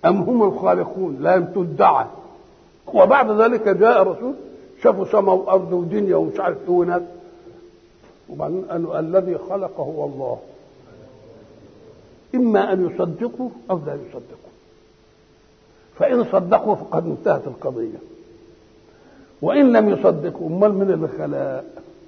أم هم الخالقون لا تدعى وبعد ذلك جاء رسول شافوا سماء وأرض ودنيا ومش عارف إيه وناس وبعدين قالوا الذي خلق هو الله إما أن يصدقوا أو لا يصدقوا فإن صدقوا فقد انتهت القضية وإن لم يصدقوا أمال من اللي خلق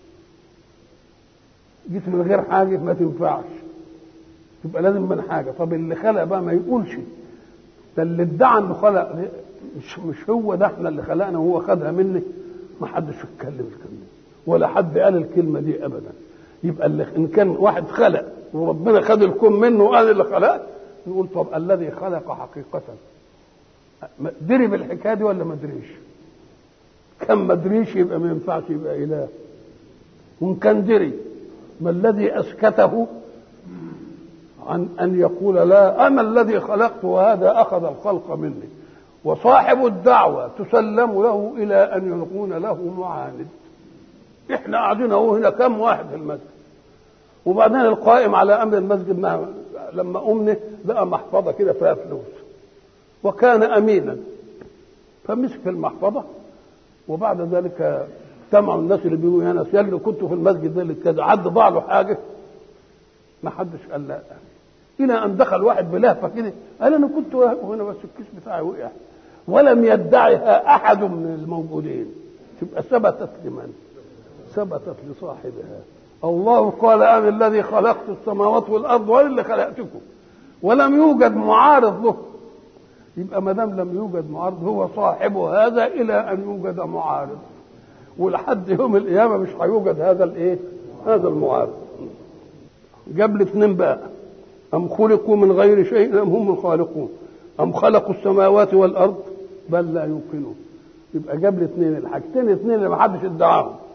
جيت من غير حاجة ما تنفعش يبقى لازم من حاجة طب اللي خلق بقى ما يقولش ده اللي ادعى انه خلق مش مش هو ده احنا اللي خلقنا وهو خدها مني ما حدش يتكلم الكلمة ولا حد قال الكلمة دي أبدا يبقى اللي إن كان واحد خلق وربنا خد الكون منه وقال اللي خلق نقول طب الذي خلق حقيقة دري بالحكاية دي ولا ما دريش؟ كان ما دريش يبقى ما ينفعش يبقى إله وإن كان دري ما الذي أسكته عن أن يقول لا أنا الذي خلقت وهذا أخذ الخلق مني وصاحب الدعوة تسلم له إلى أن يكون له معاند إحنا قاعدين أهو هنا كم واحد في المسجد وبعدين القائم على أمر المسجد ما لما أمنه لقى محفظة كده فيها فلوس وكان أمينا فمسك المحفظة وبعد ذلك اجتمعوا الناس اللي بيقولوا يا ناس يلي كنتوا في المسجد ده اللي كده حد ضاع له حاجه ما حدش قال لا الى ان دخل واحد بلهفه كده قال انا كنت هنا بس الكيس بتاعي وقع ولم يدعها احد من الموجودين تبقى ثبتت لمن؟ ثبتت لصاحبها الله قال انا الذي خلقت السماوات والارض وانا اللي خلقتكم ولم يوجد معارض له يبقى ما دام لم يوجد معارض هو صاحب هذا الى ان يوجد معارض ولحد يوم القيامه مش هيوجد هذا الايه؟ هذا المعارض. جاب الاثنين بقى أم خلقوا من غير شيء أم هم الخالقون أم خلقوا السماوات والأرض بل لا يوقنون يبقى جاب الاثنين الحاجتين الاثنين اللي ما حدش ادعاهم